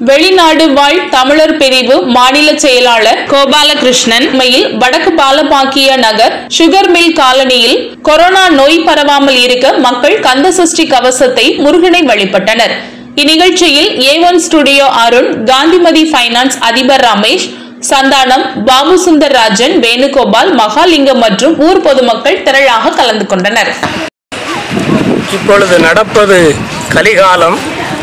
வெளிநாடு வாழ் தமிழர் பிரிவு மாநில செயலாளர் கோபாலகிருஷ்ணன் உண்மையில் வடக்கு பாலபாக்கிய நகர் சுகர் மில் காலனியில் கொரோனா நோய் பரவாமல் இருக்க மக்கள் கந்த சஷ்டி கவசத்தை முருகனை வழிபட்டனர் இந்நிகழ்ச்சியில் A one studio Arun Kanthimathi finance அதிபர் ரமேஷ் சந்தானம் பாபு சுந்தர் ராஜன் வேணுகோபால் மகாலிங்கம் மற்றும் ஊர் பொதுமக்கள் திரளாக கலந்து கொண்டனர் இப்பொழுது நடப்பது கலிகாலம்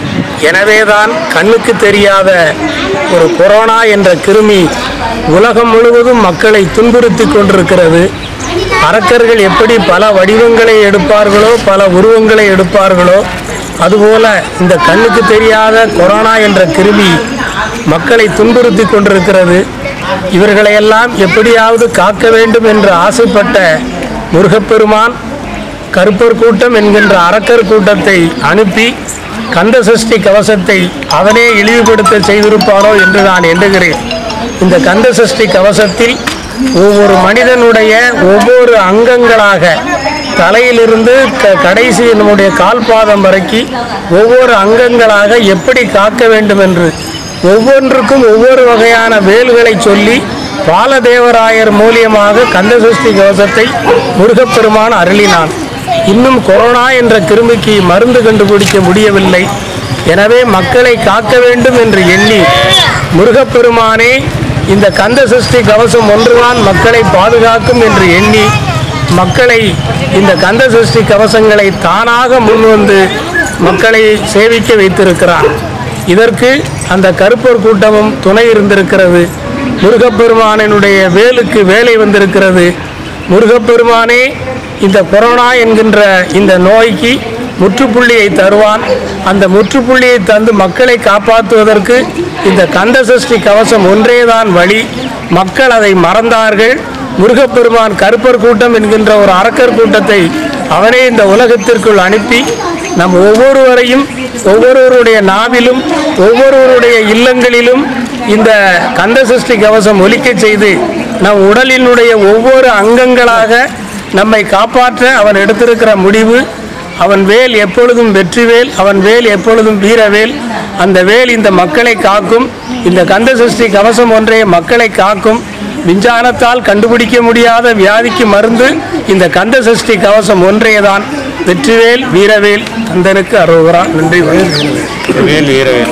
எனவேதான் கண்ணுக்கு தெரியாத ஒரு கொரோனா என்ற கிருமி உலகம் முழுவதும் மக்களை துன்புறுத்தி கொண்டிருக்கிறது அரக்கர்கள் எப்படி பல வடிவங்களை எடுப்பார்களோ பல உருவங்களை எடுப்பார்களோ அதுபோல இந்த கண்ணுக்கு தெரியாத கொரோனா என்ற கிருமி மக்களை துன்புறுத்தி கொண்டிருக்கிறது இவர்களையெல்லாம் எப்படியாவது காக்க வேண்டும் என்று ஆசைப்பட்ட முருகப்பெருமான் கருப்பர் கூட்டம் என்கின்ற அரக்கர் கூட்டத்தை அனுப்பி கந்த சஷ்டி கவசத்தை அவனே இழிவுபடுத்த செய்திருப்பானோ என்று நான் எண்ணுகிறேன் இந்த கந்த சஷ்டி கவசத்தில் ஒவ்வொரு மனிதனுடைய ஒவ்வொரு அங்கங்களாக தலையிலிருந்து க கடைசி நம்முடைய கால்பாதம் வரைக்கும் ஒவ்வொரு அங்கங்களாக எப்படி காக்க வேண்டும் என்று ஒவ்வொன்றுக்கும் ஒவ்வொரு வகையான வேல்களை சொல்லி பாலதேவராயர் மூலியமாக கந்தசஷ்டி கவசத்தை முருகப்பெருமான் அருளினான் இன்னும் கொரோனா என்ற கிருமிக்கு மருந்து கண்டுபிடிக்க முடியவில்லை எனவே மக்களை காக்க வேண்டும் என்று எண்ணி முருகப்பெருமானே இந்த கந்த சஷ்டி கவசம் ஒன்றுதான் மக்களை பாதுகாக்கும் என்று எண்ணி மக்களை இந்த கந்த சஷ்டி கவசங்களை தானாக முன்வந்து மக்களை சேவிக்க வைத்திருக்கிறார் இதற்கு அந்த கருப்பர் கூட்டமும் துணை இருந்திருக்கிறது முருகப்பெருமானினுடைய வேலுக்கு வேலை வந்திருக்கிறது முருகப்பெருமானே இந்த கொரோனா என்கின்ற இந்த நோய்க்கு முற்றுப்புள்ளியை தருவான் அந்த முற்றுப்புள்ளியை தந்து மக்களை காப்பாற்றுவதற்கு இந்த கந்த சஷ்டி கவசம் ஒன்றேதான் வழி மக்கள் அதை மறந்தார்கள் முருகப்பெருமான் கருப்பர் கூட்டம் என்கின்ற ஒரு அரக்கர் கூட்டத்தை அவனே இந்த உலகத்திற்குள் அனுப்பி நம் ஒவ்வொருவரையும் ஒவ்வொருவருடைய நாவிலும் ஒவ்வொருவருடைய இல்லங்களிலும் இந்த கந்த சஷ்டி கவசம் ஒலிக்கச் செய்து நம் உடலினுடைய ஒவ்வொரு அங்கங்களாக நம்மை காப்பாற்ற அவன் எடுத்திருக்கிற முடிவு அவன் வேல் எப்பொழுதும் வெற்றிவேல் அவன் வேல் எப்பொழுதும் வீரவேல் அந்த வேல் இந்த மக்களை காக்கும் இந்த கந்த சஷ்டி கவசம் ஒன்றே மக்களை காக்கும் விஞ்ஞானத்தால் கண்டுபிடிக்க முடியாத வியாதிக்கு மருந்து இந்த கந்த சஷ்டி கவசம் ஒன்றேதான் வெற்றிவேல் வீரவேல் கந்தனுக்கு அரோகரா நன்றி வணக்கம். வேல் வீரவேல்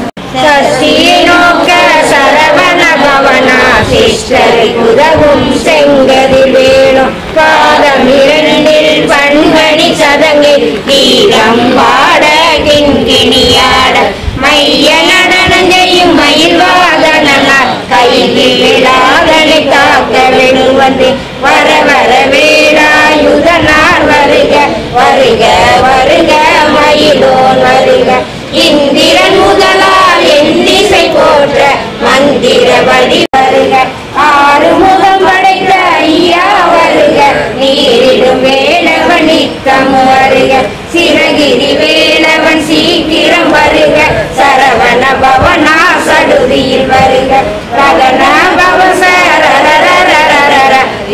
சஷ்டியை நோக்க சரவண பவனா சிஷ்டரை உதவும் செங்கதில் வேணும் பாதம் இரண்டில் பண்பணி சதங்கில் கீதம் பாட கிண்கிணியாட மைய நடனம் செய்யும் மயில் வாதனார் கையில் விழாதனை காக்க வெணுவந்து வர வர வேலாயுதனார் வருக வருக வருக மயிலோன் வருக இந்திரன் முதலால் எண்ணிசை போற்ற மந்திர வழி வருக ஆறு முகம் படைத்த ஐயா வருக நீரிடும் வேலவன் நித்தம் வருக சிறகிரி வேலவன் சீக்கிரம் வருக சரவண பவனா சடுதியில் வருக ரகன பவசரரரரரரர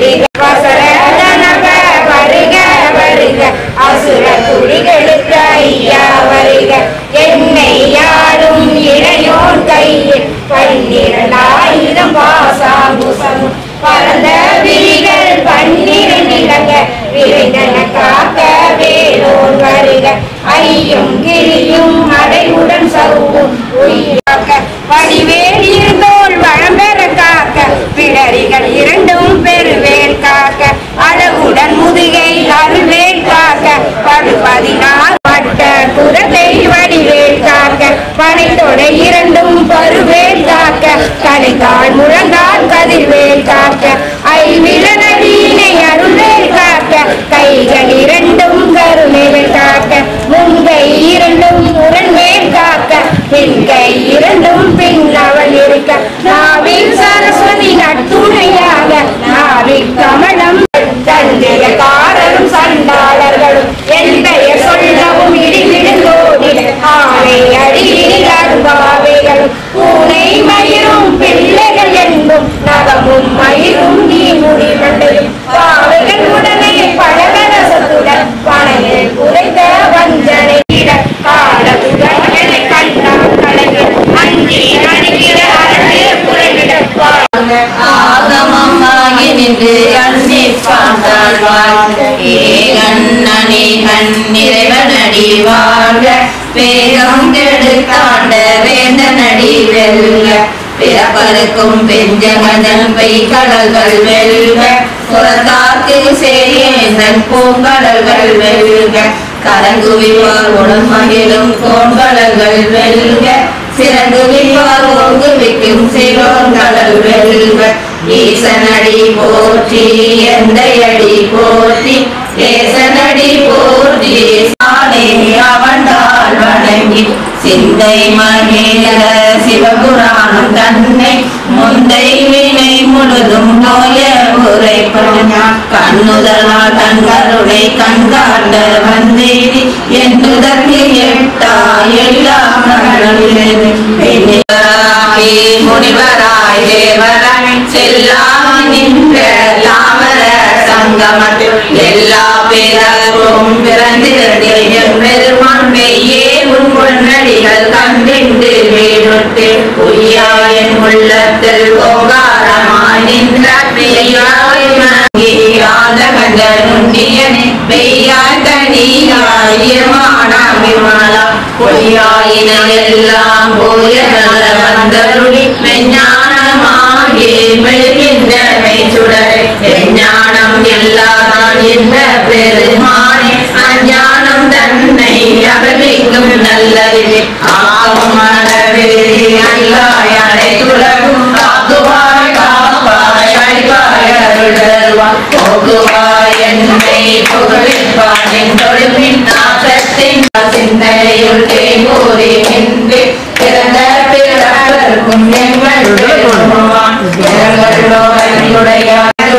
வசரதனவ வருக வருக அசுர துடிகளுக்கு ஐயா வருக என்னை யாரும் இளையோன் கையில் பன்னிரண்டாயிரம் பாசாங்குசமும் பரந்த விழிகள் பன்னிரண்டிலங்க விரைந்தன காக்க வேலோன் வருக ஐயும் கிளியும் அடைவுடன் சவுவும் உயிராக்க வடிவேல் இருந்தோள் வளம்பெற காக்க பிடரிகள் இரண்டும் பெருவேல் காக்க அழகுடன் முதுகை அருள்வேல் காக்க படுபதினார் பட்ட குரத்தை வடிவேல் காக்க பனைத்தொடை இரண்டும் பருவேல் காக்க கலைத்தாள் முழங்கால் கதிர்வேல் காக்க ஐவிலன வீணை அருள்வேல் காக்க கைகள் இரண்டும் கருணைவேல் காக்க முன்கை இரண்டும் முரண்வேல் காக்க பின்கை இரண்டும் பின்னவள் இருக்க நாவில் சரஸ்வதி நட்டுணையாக நாவில் கமலம் தந்திரக்காரரும் சண்டாளர்களும் என் பெயர் சொல்லவும் இடிவிடுந்தோடிட ஆனை அடியில் அரும்பாவைகளும் பூனை மயிரும் பிள்ளைகள் என்பும் நகமும் மயிரும் நின்று அன்னிப்பான் தாழ்வார் ஏ கண்ணனே கண் இறைவனடி வாழ்க வேகம் கெடுத்தாண்ட வேந்தனடி வெல்க பிறப்பருக்கும் பெஞ்சகதன் பெய் கடல்கள் வெல்க புறத்தாக்கு சேரியேந்தன் பூங்கடல்கள் வெல்க கலங்குவிப்பார் உடன் மகிழும் கோண்கடல்கள் வெல்க சிறங்குவிப்பார் ஓங்குவிக்கும் சிறோன்கடல் வெல்க ஈசனடி போற்றி எந்தையடி போற்றி ஏசனடி போற்றி சாலே அவன்தால் வணங்கி சிந்தை மகேர சிவபுராணம் தன்னை முந்தை வினை முழுதும் நோய உரைப்படும் கண்ணுதலால் தங்களுடைய கண்காண்ட வந்தேரி என்னுதற்கு எட்டா எல்லாம் நலமில்லை. பெண்ணிவராகி முனிவராய் தேவராய் செல்லாம் நின்ற லாமர சங்கமத்தில் எல்லா பிறரும் பிறந்திருந்தே பெருமான் மெய்யே உன் பொன்னடிகள் கண்டின்று வீடுட்டு உய்யாயின் உள்ளத்தில் ஓங்காரமாய் நின்ற மெய்யாய் மங்கியாத கண்ட நுண்ணியனே பெய்யாய் தனியாயமானா விமலா பொய்யாயின எல்லாம் போய நல்ல வந்தருளி மெஞ்ஞானமாகி மெழுகின்ற மெய்ச்சுடரை எஞ்ஞானம் எல்லாதான் என்ற பெருமானே அஞ்ஞானம் தன்னை அகலிக்கும் நல்லறிவே ஆகும் அளவே அல்லாய் அனைத்துலகும் காக்குவாய் காப்பாய் அழிவாய் அருள்வாய் போகுவாய் என்னை புகழிப்பான் என் தொழுமின் நாசத்தின் சிந்தையுள் தேங்கூறி நின்று பிறந்த பிறப்பதற்கும் எங்களுடைய பெருமான் எங்களுடைய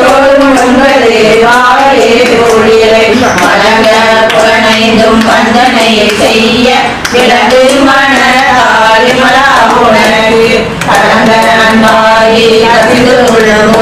வழங்க புலனைந்தும் வந்தனையை செய்ய விளக்கு மணி மலா உணர்வு கலந்த நன்பாகி கசிந்து உள்ளமும்